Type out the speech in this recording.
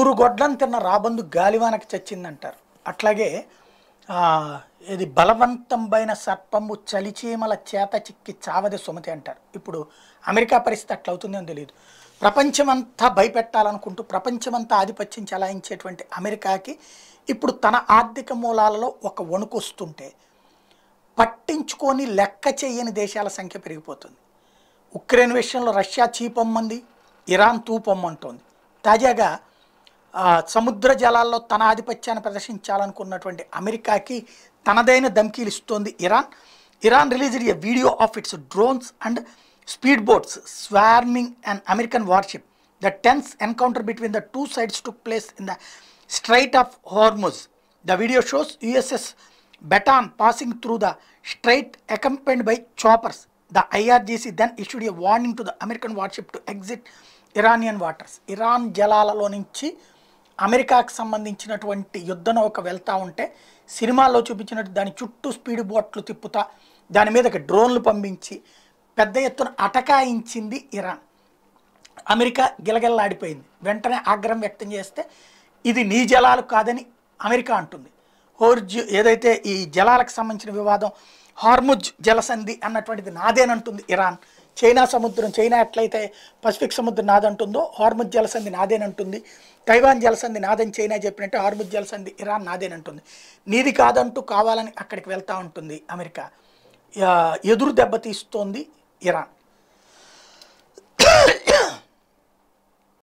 ముగ్గురు గొడ్లను తిన్న రాబందు గాలివానకి చచ్చిందంటారు అట్లాగే ఆ, ఇది బలవంతంపైన సర్పము చలిచీమల చేత చిక్కి చావది సుమతి అంటారు ఇప్పుడు అమెరికా పరిస్థితి అట్లా అవుతుందేమో తెలియదు ప్రపంచమంతా భయపెట్టాలనుకుంటూ ప్రపంచమంతా ఆధిపత్యం చెలాయించేటువంటి అమెరికాకి ఇప్పుడు తన ఆర్థిక మూలాలలో ఒక వణుకు వస్తుంటే పట్టించుకొని లెక్క చేయని దేశాల సంఖ్య పెరిగిపోతుంది ఉక్రెయిన్ విషయంలో రష్యా చీపొమ్మంది ఇరాన్ తూపొమ్మంటోంది తాజాగా ఆ, సముద్ర జలాల్లో తన ఆధిపత్యాన్ని ప్రదర్శించాలనుకున్నటువంటి అమెరికాకి తనదైన ధమ్కీలు ఇస్తోంది Iran Iran released a video of its drones and speed boats swarming and American warship the tense encounter between the two sides took place in the strait of Hormuz the video shows USS Baton passing through the strait accompanied by choppers. The IRGC then issued a warning to the American warship to exit Iranian waters. Iran జలాలలో నుంచి అమెరికాకు సంబంధించినటువంటి యుద్ధ నౌక వెళ్తూ ఉంటే సినిమాల్లో చూపించినట్టు దాని చుట్టూ స్పీడ్ బోట్లు తిప్పుతా దాని మీదకి డ్రోన్లు పంపించి పెద్ద ఎత్తున అటకాయించింది ఇరాన్ అమెరికా గిలగిల్లాడిపోయింది వెంటనే ఆగ్రహం వ్యక్తం చేస్తే ఇది నీ జలాలు కాదని అమెరికా అంటుంది హోర్జ్ ఏదైతే ఈ జలాలకు సంబంధించిన వివాదం హార్ముజ్ జలసంధి అన్నటువంటిది నాదేనంటుంది ఇరాన్ చైనా సముద్రం చైనా ఎట్లయితే పసిఫిక్ సముద్రం నాదంటుందో హార్ముజ్ జలసంధి నాదేనంటుంది తైవాన్ జలసంధి నాదని చైనా చెప్పినట్టు హార్ముజ్ జలసంధి ఇరాన్ నాదేనంటుంది నీది కాదంటూ కావాలని అక్కడికి వెళ్తూ ఉంటుంది అమెరికా ఆ, ఎదురు దెబ్బతీస్తోంది ఇరాన్